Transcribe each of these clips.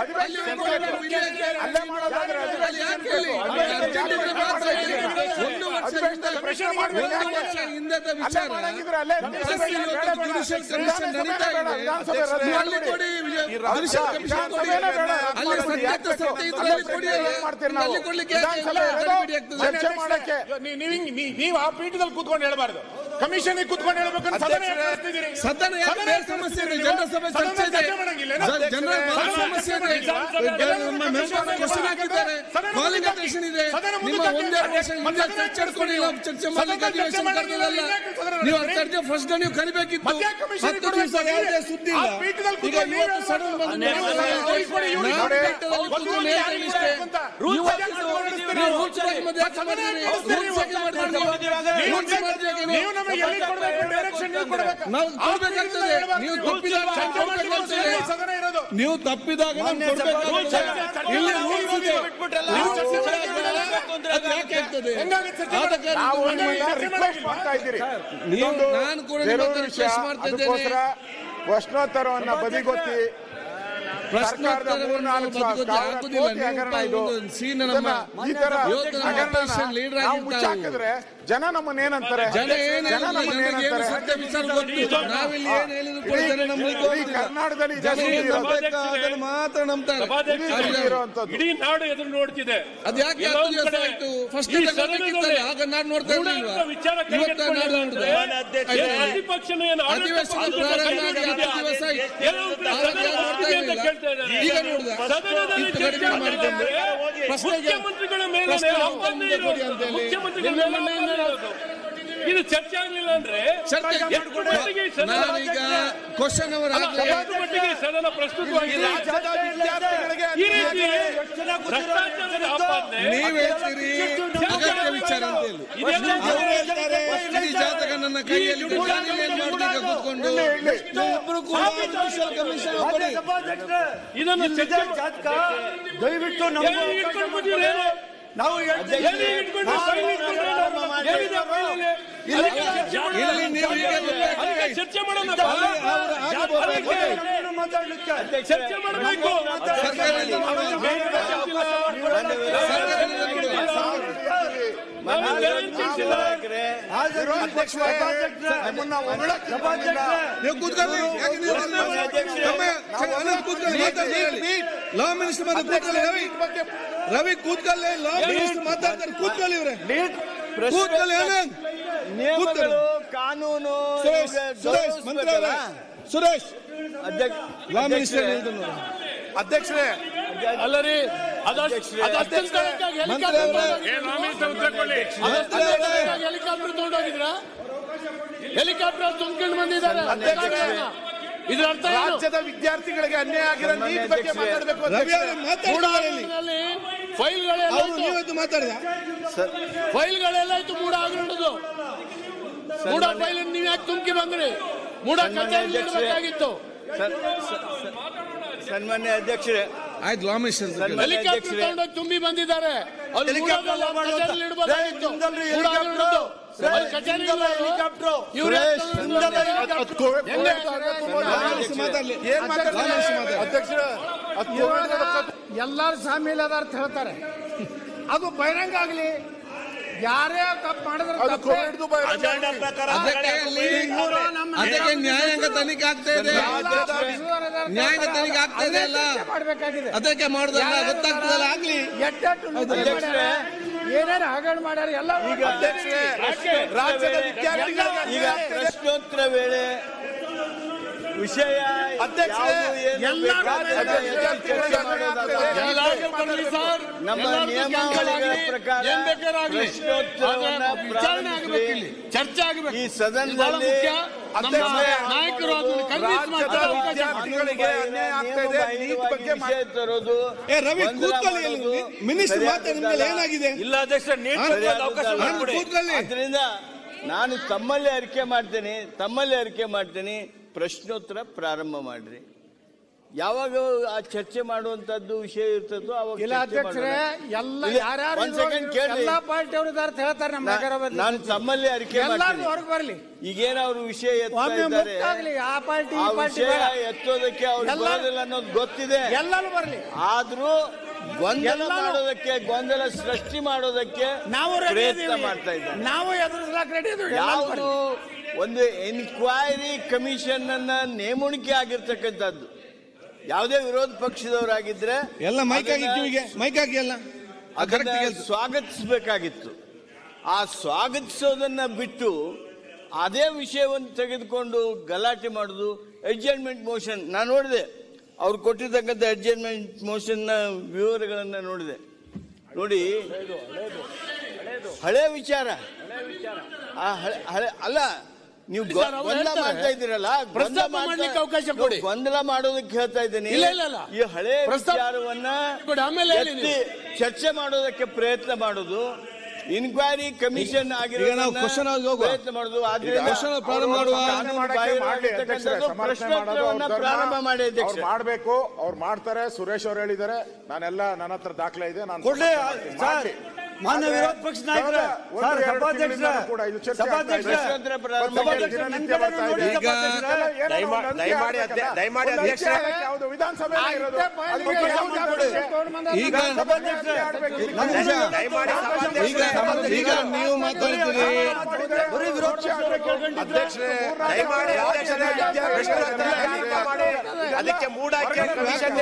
ಅಧಿವೇಶನ ಅಲ್ಲೇ ಮಾಡೋದಾದ್ರೆ ಅಧಿವೇಶನ ಒಂದು ವರ್ಷದಿಂದ ಪ್ರಶ್ನೆ ಮಾಡ್ಬೇಕು ಒಂದು ಯಾಕೆ? ವರ್ಷ ಹಿಂದದ ಅಲ್ಲೇ ವಿಚಾರ ಮಾಡಂಗಿದ್ರೆ ಅಲ್ಲೇ ಪ್ಲಸ್ ಇವತ್ತು ಜುಡಿಷಿಯಲ್ ಕಮಿಷನ್ ನಡೀತಾ ಇದೆ ವಿಧಾನಸಭೆ ರದ್ದು ನೀವು ಅಲ್ಲಿ ಕೊಡಿ ಜುಡಿಷಿಯಲ್ ಕಮಿಷನ್ ಕೊಡಿ ಅಲ್ಲಿ ಸತ್ಯತೆ ಸತ್ಯ ಇದ್ರೆ ಅಲ್ಲಿ ಕೊಡಿ ಅಲ್ಲ. ಅಲ್ಲಿ ಕೊಡ್ಲಿಕ್ಕೆ ಯಾಕೆ ಗಡಿಬಿಡಿ ಆಗ್ತದೆ? ಚರ್ಚೆ ಮಾಡಕ್ಕೆ ನೀ- ನೀವ್ ಹಿಂಗ್- ನೀ- ನೀವು ಆ ಪೀಠದಲ್ಲಿ ಕೂತ್ಕೊಂಡು ಹೇಳ್ಬಾರ್ದು ಕಮಿಷನ್ ಕೂತ್ಕೊಂಡು ಹೇಳ್ಬೇಕಂತ ಸದನ ಯಾಕೆ ನಡೆಸ್ತಿದ್ದೀರಿ? ಸದನ ಯಾಕೆ ಬೇರೆ ಸಮಸ್ಯೆ ಇದೆ ಜನರ ಸಭೆ ಸದನ ಚರ್ಚೆ ಇದೆ ಚರ್ಚೆ ಮಾಡಂಗಿಲ್ಲೇನಾ? ಜ- ಜನರ ಬಹಳ ಸಮಸ್ಯೆ ಇದೆ ನಮ್ಮ ಮೆಂಬರ್ ಕ್ವಶನ್ ಹಾಕಿದ್ದಾರೆ ಕ್ವಾಲಿಫಿಕೇಶನ್ ಇದೆ ನಿಮ್ಮ ಒಂದೆರಡು ವರ್ಷ ಹಿಂದೆ ಚರ್ಚೆ ಮಾಡ್ಕೊಂಡು ನಾವು ಚರ್ಚೆ ಮಾಡ್ಲಿಕ್ಕೆ ಅಧಿವೇಶನ ಕರೆದಲ್ಲ ನೀವು ಅಂತ ಅರ್ಜಿ ಫಸ್ಟ್ ನೀವು ಕರಿಬೇಕಿತ್ತು ಮತ್ತೆ ಕಮಿಷನ್ ಹತ್ತು ದಿವಸ ಯಾವುದೇ ಸುದ್ದಿ ಆ ಇಲ್ಲ ಪೀಠದಲ್ಲಿ ಈಗ ಕೂತ್ಕೊಂಡು ಇವತ್ತು ನೀವು ಸಡನ್ ಬಂದು ನೀವು ಅವ್ರಿಗೆ ಕೊಡಿ, ಇವ್ರಿಗೆ ನಾವು ಕೊಡಿ. ಪೀಠದಲ್ಲಿ ಕೂತ್ಕೊಂಡು ಹೇಳ್ತೀನಿ ಇಷ್ಟೇ. ನೀವು ರೂಲ್ಸ್ ಬಗ್ಗೆ ಮತ್ತೆ ಯಾಕೆ ಮಾಡಿದ್ರಿ? ರೂಲ್ಸ್ ಯಾಕೆ ಮಾಡಿದ್ರಿ ನೀವು? ರೂಲ್ಸ್ ಮಾಡಿದ್ರಿ ಯಾಕೆ ನೀವು? ನೀವು ನಮಗೆ ಎಲ್ಲಿ ಕೊಡ್ಬೇಕು ಡೈರೆಕ್ಷನ್ ನೀವು ಕೊಡ್ಬೇಕು ನಾವು ಕೊಡ್ಬೇಕಾಗ್ತದೆ ನೀವು ತಪ್ಪಿದಾಗ ನಾವು ಚರ್ಚೆ ಮಾಡ್ಲಿಕ್ಕೆ ಕೊಡ್ಬೇಕಾಗ್ತದೆ ಸದನ ಇರೋದು ನೀವು ತಪ್ಪಿದಾಗ ನಾವು ಕೊಡ್ಬೇಕಾಗ್ತದೆ ಇಲ್ಲಿ ರೂಲ್ಸ್ ಇದೆ ನೀವು ಚರ್ಚೆ ಮಾಡಿದ್ರೆ ಅದು ಯಾಕೆ ಆಗ್ತದೆ ಹೆಂಗಾಗುತ್ತೆ ಚರ್ಚೆ ಆದ ಕಾರಣ ನಾವು ಒಂದು ನಿಮ್ಮನ್ನ ಚರ್ಚೆ ರಿಕ್ವೆಸ್ಟ್ ಮಾಡಂಗಿಲ್ಲ. ಮಾಡ್ತಾ ಇದ್ದೀರಿ ನೀವು ಇದೊಂದು ನಾನು ಕೂಡ ನಿಮ್ಮ ಬೇರೊಂದು ಹತ್ರ ವಿಷಯ. request ಮಾಡ್ತಾ ಇದ್ದೇನೆ. ಅದಕ್ಕೋಸ್ಕರ ಪ್ರಶ್ನೋತ್ತರವನ್ನ ಬದಿಗೊತ್ತಿ ಸರ್ಕಾರದ ಮೂರ್ನಾಲ್ಕು ಸಾವಿರ ಹಾಕುದಿಲ್ಲ ಕೋಟಿ ಹಗರಣ ಇದು ಒಂದು ಸೀನ್ ನಮ್ಮ ಇದನ್ನ- ಈ ತರ ಇವತ್ತು ನಮ್ಮ ಹಗರಣನ opposition leader ನಾವು ಆಗಿರ್ತಾವೆ. ಮುಚ್ಚಾಕಿದ್ರೆ ಜನ ನಮ್ಮನ್ನ ಏನಂತಾರೆ ಜನ ಏನ್ ಜನ ನಮ್ಮನ್ನ ಜನರಿಗೆ ಏನು ಏನಂತಾರೆ ಸತ್ಯ ವಿಚಾರ ಗೊತ್ತು ನಾವಿಲ್ಲಿ ಏನ್ ಹೇಳಿದ್ರು ಕೂಡ ಇಡೀ- ಜನ ನಂಬಲಿಕ್ಕೆ ಇಡೀ ಹೋಗುದಿಲ್ಲ. ಕರ್ನಾಟಕದಲ್ಲಿ ಇದೆ ಜನ ಏನ್ ಸುದ್ದಿ ಇರೋದು. ನಂಬೇಕಾ ಅದನ್ನ ಮಾತ್ರ ನಂಬ್ತಾರೆ ಸುದ್ದಿ ಇರುವಂತದ್ದು ಇಡೀ ನಾಡು ಎದುರು ನೋಡ್ತಿದೆ ಅದು ಯಾಕೆ ಎಲ್ಲೋ ಹತ್ತು ಒಂದ್ ದಿವಸ ಕಡೆ ಆಯ್ತು ಫಸ್ಟ್ ಈ ಸದನದಲ್ಲಿ ಆಗ ನಾನು ನೋಡ್ತಾ ಇರ್ಲಿಲ್ವಾ ಗೂಢಾರ್ಥ ವಿಚಾರ ಇವತ್ತ ನಾಡು ನೋಡಿದೆ ಏನು ಪ್ರತಿಪಕ್ಷನ ಏನು ಆಡಳಿತ ಅಧಿವೇಶನ ಪಕ್ಷದ ಪ್ರಾರಂಭ ಕೈ ಆಗಿ ಹಿಡಿದಿದೆ? ಹತ್ತು ದಿವಸ ಆಯ್ತು. ಎಲ್ಲೋ ಒಂದ್ ಕಡೆ ಆಗ ಸದನ ಯಾರು ನೋಡ್ತಾ ಆಗ್ತಿದೆ ಅಂತ ಇರ್ಲಿಲ್ಲ. ಕೇಳ್ತಾ ಇದ್ದಾರೆ. ಈಗ ನೋಡ್ದ ಸದನದಲ್ಲಿ ಇತ್ತು ಚರ್ಚೆ ಕಡಿಮೆ ಮಾಡಿಕೊಂಡು ಮಾಡಿದ್ರೆ ಪ್ರಶ್ನೆಗೆ ಮುಖ್ಯಮಂತ್ರಿಗಳ ಮೇಲೆ ಪ್ರಶ್ನೆ ಆಹ್ವಾನ ಮುಂದೆ ಕೊಡಿ ಇರೋದು. ಅಂತ ಹೇಳಿ. ಮುಖ್ಯಮಂತ್ರಿಗಳ ಮೇಲೆ ಆಹ್ವಾನ ಇರೋದು. ಇದು ಚರ್ಚೆ ಆಗ್ಲಿಲ್ಲ ಅಂದ್ರೆ ಚರ್ಚೆ ಎಷ್ಟು ಮಟ್ಟಿಗೆ ಈ ಸದನ ನಾನೀಗ ಕ್ವಶನ್ ಅವರ್ ಅಲ್ಲ, ಎಷ್ಟು ಮಟ್ಟಿಗೆ ಈ ಸದನ ಪ್ರಸ್ತುತವಾಗಿದೆ ಈ ರೀತಿ ಭ್ರಷ್ಟಾಚಾರದ ಆಪಾದನೆ ನೀವ್ ಹೇಳ್ತೀರಿ ಅಗತ್ಯ ವಿಚಾರ ಅಂತ ಹೇಳಿ ಇದೆಲ್ಲ ಅವ್ರು ಹೇಳ್ತಾರೆ ಇಡೀ ಜಾತಕ ನನ್ನ ಕೈಯಲ್ಲಿ ಇದೆ. ನಾನು ಏನ್ ಮಾಡ್ಬೇಕು ಕೂತ್ಕೊಂಡು ಇಬ್ರು ಕೂಡ ಜುಡಿಷಿಯಲ್ ಕಮಿಷನ್ ಕೊಡಿ ಇದನ್ನು ಚರ್ಚೆ ದಯವಿಟ್ಟು ಎಲ್ಲಿ ಇಟ್ಕೊಂಡು ಬಂದಿದ್ದೀರಿ? ನಾವು ಎಲ್ಲಿ ಇಟ್ಕೊಂಡು ಫೈಲ್ ಇಟ್ಕೊಂಡು ಏನಿದೆ ಫೈಲಲ್ಲಿ? ಅದಕ್ಕೆ ಚರ್ಚೆ ಮಾಡೋಣ. ಇಲ್ಲಿ ನೀವು ಈಗ ಅದಕ್ಕೆ ಚರ್ಚೆ ಮಾಡೋಣ ಅವರು ಆಗಬಹುದು. ಅದಕ್ಕೆ ಚರ್ಚೆ ಮಾಡಬೇಕು ಸರ್ಕಾರದಿಂದ ನೋಡುವ. ಸರ್ಕಾರದಿಂದ ನೋಡುವ. ನಾವೇನ್ ಚರ್ಚಿಸಿಲ್ಲ. ನಮ್ಮನ್ನ ಹೊಗಳಕ್ಕೆ ನಮ್ಮನ್ನ ನೀವು ಕೂತ್ಕೊಳ್ಳಿ ಯಾಕೆ ನೀವು ತಮ್ಮ ಅನಂತ್ ಕೂತ್ಕೊಳ್ಳಿ ಮಾತಾಡ್ತಾ ಹೇಳಿ ಲಾ ಮಿನಿಸ್ಟರ್ ಮಾತ್ರ ಕೂತ್ಕೊಳ್ಳಿ ರವಿ ರವಿ ಕೂತ್ಕೊಳ್ಳಿ ಲಾ ಮಿನಿಸ್ಟರ್ ಮಾತಾಡ್ತಾರೆ ಕೂತ್ಕೊಳ್ಳಿ ಇವ್ರೆ ಕೂತ್ಕೊಳ್ಳಿ ಅನಂತ್ ನಿಯಮಗಳು ಕಾನೂನು ಸುರೇಶ್ ಇವ್ಗೆ ಸುರೇಶ್ ಮಂತ್ರಿ ಅವರೇ ಗೌರವಿಸ್ಬೇಕಲ್ಲ? ಸುರೇಶ್ ಅಧ್ಯಕ್ಷ ಲಾ ಮಿನಿಸ್ಟರ್ ಹೇಳ್ತಾರೆ ನೋಡಿ. ಅಧ್ಯಕ್ಷರೇ ಅಲ್ಲ ರೀ ಅದಷ್ಟು ಅದಷ್ಟು ತನಕ್ಕಾಗಿ ಮಂತ್ರಿ ಅವರೇ ಅದಷ್ಟು ತನಕ್ಕಾಗಿ ಹೆಲಿಕಾಪ್ಟರ್ ತಗೊಂಡೋಗಿದ್ರ ಹೆಲಿಕಾಪ್ಟರ್ ತುಂಬ್ಕೊಂಡು ಬಂದಿದ್ದಾರೆ ಇದ್ರ ಅರ್ಥ ಏನು ರಾಜ್ಯದ ವಿದ್ಯಾರ್ಥಿಗಳಿಗೆ ಅನ್ಯಾಯ ಆಗಿರೋ ನೀಟ್ ಬಗ್ಗೆ ಮಾತಾಡಬೇಕು ರವಿ ಅವರೇ ಮಾತಾಡ್ತಾರೆ ಇಲ್ಲಿ ಮೂಡಾಗರಣದಲ್ಲಿ ಫೈಲ್ಗಳೆಲ್ಲ ಅವರು ಇತ್ತು. ನೀವತ್ತು ಮಾತಾಡಿದ ಫೈಲ್ಗಳೆಲ್ಲ ಇತ್ತು ಮೂಡ ಆಗಿರೋದು ಮೂಡ ಫೈಲ್ ನೀವ್ ಯಾಕೆ ತುಂಬಿ ಬಂದ್ರಿ ಮೂಡ ಕಚೇರಿ ಇಡಬೇಕಾಗಿತ್ತು ಸನ್- ಸ- ಸ- ಸನ್ಮಾನ್ಯ ಅಧ್ಯಕ್ಷರೇ ಆಯ್ತು ಲಾ ಮಿನಿಸ್ಟರ್ ಸನ್ಮಾನ್ಯ ಹೆಲಿಕಾಪ್ಟರ್ ಅಧ್ಯಕ್ಷರೇ ತಗೊಂಡೋಗಿ ತುಂಬಿ ಬಂದಿದ್ದಾರೆ ಅದು ಹೆಲಿಕಾಪ್ಟರ್ ಮೂಡಾದಲ್ಲಿ ಎಲ್ಲ ಮಾಡುವಂತ- ಕಚೇರಿಲಿ ಇಡ್ಬೋದಾಗಿತ್ತು. ಏ, ನಿಮ್ದಲ್ರಿ ಮೂಡ ಹೆಲಿಕಾಪ್ಟರ್? ಆಗಿರೋದು. ಅದು ಕಚೇರಿ ನಿಮ್ದಲ್ಲ ಇರೋದು. ಹೆಲಿಕಾಪ್ಟರ್? ಇವ್ರು ಯಾಕೆ ಸುರೇಶ್, ತಗೊಂಡು ನಿಮ್ದಲ್ಲ ಬಂದಿದ್ದಾರೆ? ಹೆಲಿಕಾಪ್ಟರ್? ಹೆಂಗೆ? ಮಾತಾಡ್ಲಿ ಏನ್ ಮಾತಾಡ್ತಾರೆ ಅಧ್ಯಕ್ಷರ ಎಲ್ಲಾರು ಶಾಮೀಲ್ ಅದಾರ ಅಂತ ಹೇಳ್ತಾರೆ ಅದು ಬಹಿರಂಗ ಆಗ್ಲಿ ಯಾರೇ ತಪ್ಪು ಮಾಡಿದ್ರೆ ಅದು ತಪ್ಪೇ. ಕೋವಿಡ್ದು ಬಹಿರಂಗ ಅದಕ್ಕೆ ಅಲ್ಲಿ ಅದಕ್ಕೆ ನ್ಯಾಯಾಂಗ ತನಿಖೆ ಆಗ್ತಾ ಇದೆ ಎಲ್ಲ ಸುಧಾರಣೆ ನ್ಯಾಯಾಂಗ ತನಿಖೆ ಆಗ್ತಾ ಇದೆ ಅಲ್ಲ ಚರ್ಚೆ ಮಾಡ್ಬೇಕಾಗಿದೆ ಅದಕ್ಕೆ ಮಾಡುದಲ್ಲ ಗೊತ್ತಾಗ್ತದಲ್ಲ ಆಗ್ಲಿ ಎಟ್ಟೆಟ್ಟು ನಿಂದನೆ ಮಾಡ್ಯಾರ, ಏನೇನು ಹಗರಣ ಮಾಡ್ಯಾರ ಎಲ್ಲ ಈಗ ಅಧ್ಯಕ್ಷರೇ ರಾಜ್ಯದ ವಿದ್ಯಾರ್ಥಿಗಳಿಗೆ ಈಗ ಅನ್ಯಾಯ ಆಗ್ತಿದೆ. ಪ್ರಶ್ನೋತ್ತರ ವೇಳೆ ವಿಷಯ ಅಧ್ಯಕ್ಷರೇ, ಯಾವುದು ಏನು ಎಲ್ಲರೂ ಬೇಕಾದ್ರೆ ರಾಜ್ಯದ ವಿದ್ಯಾರ್ಥಿಗಳಿಗೆ ಅನ್ಯಾಯ ಆಗ್ತಿದೆ. ಎಲ್ಲಾರ್ಗೂ ಬರ್ಲಿ ಸರ್. ನಮ್ಮ ಎಲ್ಲಾರ್ಗೂ ನಿಯಮಾವಳಿಗಳ cancel ಆಗ್ಲಿ. ಪ್ರಕಾರ ಏನ್ ಬೇಕಾದ್ರೂ ಆಗ್ಲಿ. ಪ್ರಶ್ನೋತ್ತರವನ್ನ ಆದ್ರೆ ವಿಚಾರಣೆ ಆಗ್ಬೇಕು ಇಲ್ಲಿ. ಚರ್ಚೆ ಈ ಆಗಬೇಕು ಸದನದಲ್ಲಿ ಮುಖ್ಯ ನಮ್ಮ ಅಧ್ಯಕ್ಷರೇ, ನಾಯಕರು ಅದನ್ನ ಕನ್ವಿನ್ಸ್ ರಾಜ್ಯದ ಮಾಡ್ತಾರೆ ಅವಕಾಶ ಕೊಡಿ. ವಿದ್ಯಾರ್ಥಿಗಳಿಗೆ ಅನ್ಯಾಯ ಆಗ್ತಾ ಇದೆ ನೀಟ್ ಬಗ್ಗೆ ವಿಷಯ ತರೋದು ಏ ರವಿ ಗೊಂದಲ ಕೂತ್ಕೊಳ್ಳಿ ಮಾಡೋದು, ಮಿನಿಸ್ಟರ್ ಸರಿಯಾದ ಮಾತಾಡಿ ನಿಮ್ಗೆ ಏನಾಗಿದೆ ಇಲ್ಲ ಅಧ್ಯಕ್ಷ ನೀಟ್ ಸರಿಯಾದ ಅವಕಾಶ ನಾನು ಕೂತ್ಕೊಳ್ಳಿ ಆದ್ರಿಂದ ನಾನು ತಮ್ಮಲ್ಲಿ ಅರಿಕೆ ಮಾಡ್ತೇನೆ ತಮ್ಮಲ್ಲಿ ಅರಿಕೆ ಮಾಡ್ತೇನೆ ಪ್ರಶ್ನೋತ್ತರ ಪ್ರಾರಂಭ ಮಾಡ್ರಿ ಯಾವಾಗ ಆ ಚರ್ಚೆ ಮಾಡುವಂತದ್ದು ವಿಷಯ ಇರ್ತದೋ ಅವಾಗ ಇಲ್ಲ ಚರ್ಚೆ ಅಧ್ಯಕ್ಷರೇ ಮಾಡೋಣ. ಎಲ್ಲ ಇಲ್ಲ, ಯಾರ್ಯಾರು ಒಂದ್ second ಕೇಳ್ರಿ. ಎಲ್ಲಾ ಪಾರ್ಟಿ ಅವರು ಇದಾರೆ ಅಂತ ಹೇಳ್ತಾರೆ ನಮ್ಮ ನಾ- ನಗರ ಬಂಧು. ನಾನು ತಮ್ಮಲ್ಲಿ ಅರಿಕೆ ಎಲ್ಲಾರು ಮಾಡ್ತೀನಿ ಹೊರಗೆ ಬರ್ಲಿ ಈಗೇನ ಅವ್ರು ವಿಷಯ ಎತ್ತಾ ಒಮ್ಮೆ ಇದ್ದಾರೆ ಮುಕ್ತಾಗ್ಲಿ ಆ ಪಾರ್ಟಿ ಆ ಈ ಪಾರ್ಟಿ ವಿಷಯ ಬೇಡ ಎತ್ತೋದಕ್ಕೆ ಅವ್ರು ಎಲ್ಲ- ಬರೋದಿಲ್ಲ ಅನ್ನೋದು ಗೊತ್ತಿದೆ ಎಲ್ಲಾರು ಬರ್ಲಿ ಆದ್ರೂ ಗೊಂದಲ ಎಲ್ಲಾನು- ಮಾಡೋದಕ್ಕೆ ಗೊಂದಲ ಸೃಷ್ಟಿ ಮಾಡೋದಕ್ಕೆ ನಾವು ರೆಡಿ ಪ್ರಯತ್ನ ಮಾಡ್ತಾ ಇದ್ದಾರೆ ನಾವು ಎದುರಿಸ್ಲಾಕ ರೆಡಿ ಇದೀವಿ ಎಲ್ಲಾರು ಯಾವುದು ಬರ್ಲಿ. ಒಂದು ಎನ್ಕ್ವೈರಿ ಕಮಿಷನ್ ಅನ್ನ ನೇಮಣಿಕೆ ಆಗಿರ್ತಕ್ಕಂಥದ್ದು ಯಾವುದೇ ವಿರೋಧ ಪಕ್ಷದವರಾಗಿದ್ರೆ ಎಲ್ಲ ಮೈಕ್ ಆಗಿ ಅದನ್ನ- ಕಿವಿಗೆ ಮೈಕ್ ಆಗಿ ಎಲ್ಲ ಅದನ್ನ ಸ್ವಾಗತಿಸಬೇಕಾಗಿತ್ತು ಆ ಸ್ವಾಗತಿಸೋದನ್ನ ಬಿಟ್ಟು ಅದೇ ವಿಷಯವನ್ನು ತೆಗೆದುಕೊಂಡು ಗಲಾಟೆ ಮಾಡುದು ಅಡ್ಜಸ್ಟ್ಮೆಂಟ್ ಮೋಷನ್ ನಾನು ನೋಡಿದೆ ಅವ್ರು ಕೊಟ್ಟಿರ್ತಕ್ಕಂಥ ಅಡ್ಜಸ್ಟ್ಮೆಂಟ್ ಮೋಷನ್ನ ವಿವರಗಳನ್ನ ನೋಡಿದೆ ನೋಡಿ ಹಳೆ ವಿಚಾರ ಆ ಹಳೆ ಹಳೆ ಅಲ್ಲ ನೀವು ಗೊ- ಸರ್, ಅವ್ರು ಗೊಂದಲ ಹೇಳ್ತಾರೆ. ಮಾಡ್ತಾ ಇದ್ದೀರಲ್ಲ ಪ್ರಸ್ತಾಪ ಗೊಂದಲ ಮಾಡ್ತಾ- ಮಾಡ್ಲಿಕ್ಕೆ ಅವಕಾಶ ಕೊಡಿ. ಗೊಂದಲ ಮಾಡೋದಕ್ಕೆ ಹೇಳ್ತಾ ಇದ್ದೀನಿ ಇಲ್ಲ, ಇಲ್ಲ, ಇಲ್ಲ. ಈ ಹಳೆ ಪ್ರಸ್ತಾಪ ವಿಚಾರವನ್ನ ಕೊಡಿ, ಆಮೇಲೆ ಹೇಳಿ ಎತ್ತಿ ಚರ್ಚೆ ಮಾಡೋದಕ್ಕೆ ಪ್ರಯತ್ನ ಮಾಡೋದು ಇನ್ಕ್ವೈರಿ ಕಮಿಷನ್ ಆಗಿರೋ ಈಗ ನಾವು question ಅವ್ರಿಗೆ ಹೋಗುವ. ಪ್ರಯತ್ನ ಮಾಡೋದು ಆದ್ರಿಂದ question ಅವ್ರು ಪ್ರಾರಂಭ ಮಾಡುವ. ಕಾನೂನು ಮಾಡಕ್ಕೆ ಬಾಹಿರವಾಗಿರ್ತಕ್ಕಂಥದ್ದು ಮಾಡ್ಲಿ ಅಧ್ಯಕ್ಷರೇ, ಸಮರ್ಥನೆ ಮಾಡೋದು ಪ್ರಶ್ನೋತ್ತರವನ್ನ ಅವ್ರ ಧರ್ಮ. ಪ್ರಾರಂಭ ಮಾಡಿ ಅವ್ರು ಅಧ್ಯಕ್ಷ ಮಾಡ್ಬೇಕು ಅವ್ರು ಮಾಡ್ತಾರೆ ಸುರೇಶ್ ಅವ್ರು ಹೇಳಿದ್ದಾರೆ ನಾನೆಲ್ಲ ನನ್ನ ಹತ್ರ ದಾಖಲೆ ಇದೆ ನಾನು ಕೊಡ್ಲಿ ಮಾಡ್ತೀನಿ. ಸರ್ ಮಾಡ್ಲಿ. ಮಾನ್ಯ ವಿರೋಧ ಪಕ್ಷ ನಾಯಕರೇ ಒಂದು ಸರ್ ಎರಡು ಸಭಾಧ್ಯಕ್ಷರೇ ತಿಂಗಳಿಂದ ಕೂಡ ಇದು ಚರ್ಚೆ ಆಗ್ತಾ ಇದೆ. ಸಭಾಧ್ಯಕ್ಷರೇ ಪ್ರಶ್ನೋತ್ತರ ಪ್ರಾರಂಭ ಮಾಡಿ. ಸಭಾಧ್ಯಕ್ಷರೇ, ನನ್ನ ದಿನನಿತ್ಯ ಕಡೆ ಬರ್ತಾ ನೋಡಿ ಇದೆ. ಸಭಾಧ್ಯಕ್ಷರೇ. ಏನೋ ದಯಮಾ- ಒಂದು ಅಂತ್ಯ ದಯಮಾಡಿ ಆಗ್ಬೇಕಲ್ಲ? ಅಧ್ಯ- ದಯಮಾಡಿ ಒಂದು ಅಂತ್ಯ ಅಧ್ಯಕ್ಷರೇ. ಆಗ್ಬೇಕು, ಯಾವುದು ವಿಧಾನಸಭೆ ಆ ಇರೋದು ಇದ್ದೇ ಪಾರ್ಟಿ ಅದಕ್ಕೆ ಯಾವ ಸಂಬಂಧ ಜಾಗದಲ್ಲಿ ಇದೆ. ತಗೊಂಡು ಬಂದ ಈಗ ಸಭಾಧ್ಯಕ್ಷರೇ, ಆಗ್ಬೇಕು. ನನ್ನ ದಯಮಾಡಿ ಈಗ ಈಗ ನೀವು ಮಾತಾಡ್ತೀರಿ ಬರೀ ವಿರೋಧ ಪಕ್ಷದವರು ಕೇಳ್ಕೊಂಡಿದ್ರೆ ದಯಮಾಡಿ ಅಧ್ಯಕ್ಷರೇ, ಪ್ರಶ್ನೋತ್ತರ ಕಲಾಪ ಮಾಡಿ. ಅದಕ್ಕೆ ಮೂಡಾಕಿ ಕಮಿಷನ್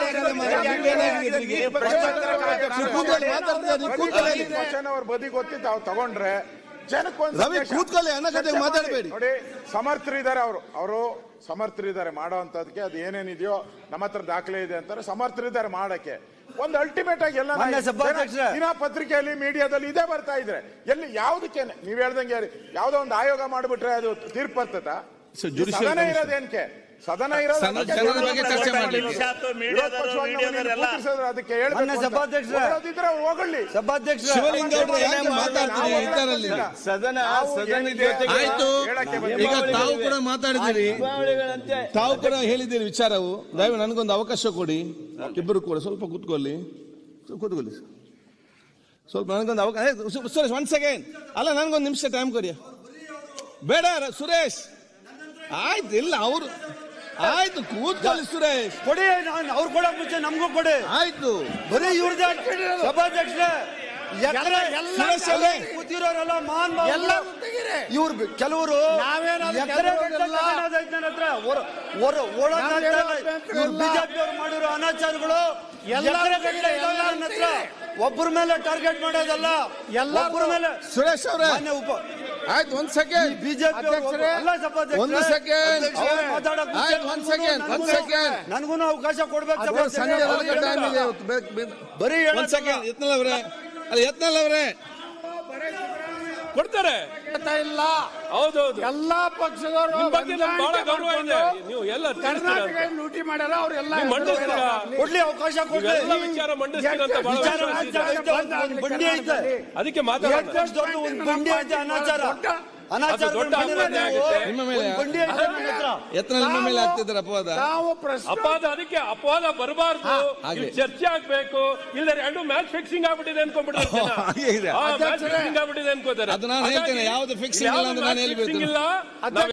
ಕೂತ್ಕೊಳ್ಳಿ, ಮಾತಾಡ್ತಾರೆ, ನೀವು ಕೂತ್ಕೊಳ್ಳಿ. ಕ್ವಶನ್ ಅವ್ರ ಬದಿ ಗೊತ್ತಿ ತಾವು ತಗೊಂಡ್ರೆ ಜನಕ್ಕೊಂದು ರವಿ, ಸಂದೇಶ. ಕೂತ್ಕೊಳ್ಳಿ, ಅನಗತ್ಯ ಚರ್ಚೆ ಮಾಡಿ. ಮಾತಾಡ್ಬೇಡಿ. ನೋಡಿ ಸಮರ್ಥರಿದ್ದಾರೆ ಅವರು ಅವರು ಸಮರ್ಥರಿದ್ದಾರೆ ಮಾಡೋ ಅಂತದಕ್ಕೆ ಅದು ಏನೇನಿದೆಯೋ ನಮ್ಮ ಹತ್ರ ದಾಖಲೆ ಇದೆ ಅಂತಾರೆ ಸಮರ್ಥರಿದ್ದಾರೆ ಮಾಡಕ್ಕೆ ಒಂದು ಅಲ್ಟಿಮೇಟ್ ಆಗಿ ಎಲ್ಲ ಮಾನ್ಯ ಸಭಾಧ್ಯಕ್ಷರೇ. ದಿನ ಪತ್ರಿಕೆಯಲ್ಲಿ ಮೀಡಿಯಾದಲ್ಲಿ ಇದೇ ಬರ್ತಾ ಇದ್ರೆ ಎಲ್ಲಿ ಯಾವ್ದಕ್ಕೆ ನೀವ್ ಹೇಳ್ದಂಗೆ ಯಾವ್ದೋ ಒಂದು ಆಯೋಗ ಮಾಡ್ಬಿಟ್ರೆ ಅದು ತೀರ್ಪು ಬರ್ತದ So, judicial ಸದನ commission. ಇರೋದೇನ್ಕೆ ಸದನ ಇರೋದು ಸದನ- ಅದಕ್ಕೆ ಜನರ ಬಗ್ಗೆ ಚರ್ಚೆ ಮಾಡ್ಲಿಕ್ಕೆ. ವಿರೋಧ ಪಕ್ಷವನ್ನು ನೀವು ಕೂರಿಸಿದ್ರೆ ಅದಕ್ಕೆ ಹೇಳ್ಬೇಕು ಮಾನ್ಯ ಅಂತ. ಸಭಾಧ್ಯಕ್ಷರೇ. ಹೊಗಳೋದಿದ್ರೆ ಅವ್ರು ಹೋಗಳ್ಳಿ ಸಭಾಧ್ಯಕ್ಷರೇ ಶಿವಲಿಂಗ ಅವ್ರೆ ಯಾಕೆ ಮಾತಾಡ್ತೀರಿ ಇದರಲ್ಲಿ ಸದನ ನಾವು ಸದನ ಏನಿದೆ ಜೊತೆಗೆ ಆಯ್ತು ಹೇಳಕ್ಕೆ ಈಗ ತಾವು ಕೂಡ ಮಾತಾಡಿದಿರಿ ದೀಪಾವಳಿಗಳಂತೆ ತಾವು ಕೂಡ ಹೇಳಿದ್ದೀರಿ ವಿಚಾರವು ದಯವು ನನಗೊಂದು ಅವಕಾಶ ಕೊಡಿ ಇಬ್ಬರು ಕೂಡ ಸ್ವಲ್ಪ ಕೂತ್ಕೊಳ್ಳಿ ಸ್ವಲ್ಪ ಕೂತ್ಕೊಳ್ಳಿ ಸ್ವಲ್ಪ ನನಗೊಂದು ಅವಕಾಶ ಏ, ಸು- ಸುರೇಶ್ ಒನ್ ಸೆಕೆಂಡ್ ಅಲ್ಲ ನನಗೊಂದು ನಿಮಿಷ ಟೈಮ್ ಕೊಡಿ ಬೇಡ ರ- ಸುರೇಶ್ ಆಯ್ತು ಇಲ್ಲ ಅವರು ಆಯ್ತು ಕೂತ್ಕೊಳ್ಳಿ ಸುರೇಶ್ ಕೊಡಿ ನಾನು ಅವ್ರು ಕೊಡಕ್ ಮುಂಚೆ ನಮಗೂ ಕೊಡಿ ಆಯ್ತು ಬರೀ ಇವ್ರದೇ ಸಭಾಧ್ಯಕ್ಷರೇ ಎಕರೆ ಎಲ್ಲ ಸುರೇಶ್ ಅವರೇ. ಕೂತಿರೋರೆಲ್ಲ ಮಹಾನ್ ಎಲ್ಲ ತೆಗೀರಿ. ಇವ್ರು ಕೆಲವರು ನಾವೇನಾದ್ರು ಎಕರೆ ಕೆಲವ್ರು ಗಟ್ಟಲೆ ಎಲ್ಲ- ತಗೊಂಡೋದೈತೆ ನನ್ನ ಹತ್ರ. ಹೊರ- ಹೊರ- ಒಳಗ್ ನಾವೇನು ಹಾಕ್ತಾ ಇಲ್ಲ. ಅಭ್ಯಂತರ ಇವ್ರು ಇಲ್ಲ. ಬಿಜೆಪಿ ಅವ್ರು ಮಾಡಿರೋ ಅನಾಚಾರಗಳು ಎಲ್ಲ ಎಕರೆ ಗಟ್ಟಲೆ ಎಲ್ಲ ಇದಾವೆ ನನ್ನ ಹತ್ರ ತೆಗೀರಿ. ಒಬ್ಬರ ಮೇಲೆ ಟಾರ್ಗೆಟ್ ಮಾಡೋದಲ್ಲ ಎಲ್ಲಾರ್ದು- ಒಬ್ಬರ ಮೇಲೆ ಸುರೇಶ್ ಅವರೇ ಮಾನ್ಯ ಉಪ ಆಯ್ತು ಒಂದ್ ಸೆಕೆಂಡ್ ಬಿಜೆಪಿ ಅಧ್ಯಕ್ಷರೇ, ಒಂದು second. ಆಯ್ತು, ಒಂದ್ second, ಒಂದ್ second. ನನಗೂ ಅವಕಾಶ ಕೊಡ್ಬೇಕು ಅದು ಸಂಜೆ ಸಭಾಧ್ಯಕ್ಷರೇ. ಒಳಗೆ ಟೈಮ್ ಇದೆ ಇವತ್ತು. ಬೇ- ಬೇ- ಬರೀ ಒಂದ್ ಹೇಳೋದಲ್ಲ. ಸೆಕೆಂಡ್ ಯತ್ನಲ್ ಅವರೇ ಅಲ್ಲ ಯತ್ನಲ್ ಅವರೇ ಕೊಡ್ತಾರೆ ಹೇಳ್ತಾ ಇಲ್ಲ ಹೌದೌದು ಎಲ್ಲಾ ಪಕ್ಷದವರು ನಿಮ್ ಬಗ್ಗೆ ನಮ್ಗೆ ಬಹಳ ಹೊಂದಾಣಿಕೆ ಗೌರವ ಇದೆ ಮಾಡ್ಕೊಂಡು ನೀವು ಎಲ್ಲ ತಿಳಿಸ್ತೀರ ಕರ್ನಾಟಕ ಅಂತ. ಲೂಟಿ ಮಾಡ್ಯಾರ ಅವರೆಲ್ಲ ನೀವು ಮಂಡಿಸ್ತೀರಾ? ಕೊಡ್ಲಿ ಅವಕಾಶ ಕೊಡ್ಲಿ ಇವೆಲ್ಲ ವಿಚಾರ ಮಂಡಿಸ್ತೀರ ಅಂತ ಬಹಳ ವಿಚಾರ ವಿಶ್ವಾಸ ಇದೆ. ರಾಜ್ಯ ಐತೆ, ಒಂದು ಬಂಡಿ ಐತೆ ಅದಕ್ಕೆ ಮಾತಾಡೋಣ ಎಷ್ಟು ವರ್ಷದವ್ರದ್ದು ಒಂದು ಬಂಡಿ ಐತೆ ಅನಾಚಾರ ಅನಾಚಾರ ಅದು ದೊಡ್ಡ ಅಪರಾಧ ಆಗುತ್ತೆ. ನಿಮ್ಮ ಮೇಲೆ ಬಂಡಿ ಐತೆ ನನ್ನ ಹತ್ರ ಯತ್ನ ನಿಮ್ಮ ಮೇಲೆ ಆಗ್ತಿದ್ದಾರೆ ಅಪವಾದ ನಾವು ಪ್ರಶ್ನೆ ಅಪವಾದ ಅದಕ್ಕೆ ಅಪವಾದ ಬರಬಾರ್ದು ಹಾಗೆ. ಇಲ್ಲಿ ಚರ್ಚೆ ಆಗ್ಬೇಕು ಇಲ್ಲದ್ರೆ ಎರಡು ಮ್ಯಾಚ್ ಫಿಕ್ಸಿಂಗ್ ಆಗ್ಬಿಟ್ಟಿದೆ ಅನ್ಕೊಂಡ್ಬಿಡ್ತಾರೆ ಜನ. ಹಾಗೆ ಇದೆ. ಆ, match ಅಧ್ಯಕ್ಷರೇ, fixing ಆಗ್ಬಿಟ್ಟಿದೆ ಅನ್ಕೋತಾರೆ ಅದು ನಾನು ಹೇಳ್ತೇನೆ, ಹಾಗಾಗಿ ಯಾವ್ದು fixing ಇಲ್ಲಿ ಇಲ್ಲ ಯಾವ್ದು ಅಂತ ನಾನು match ಹೇಳ್ಬಿಡ್ತೇನೆ. fixing ಇಲ್ಲ ನಾವು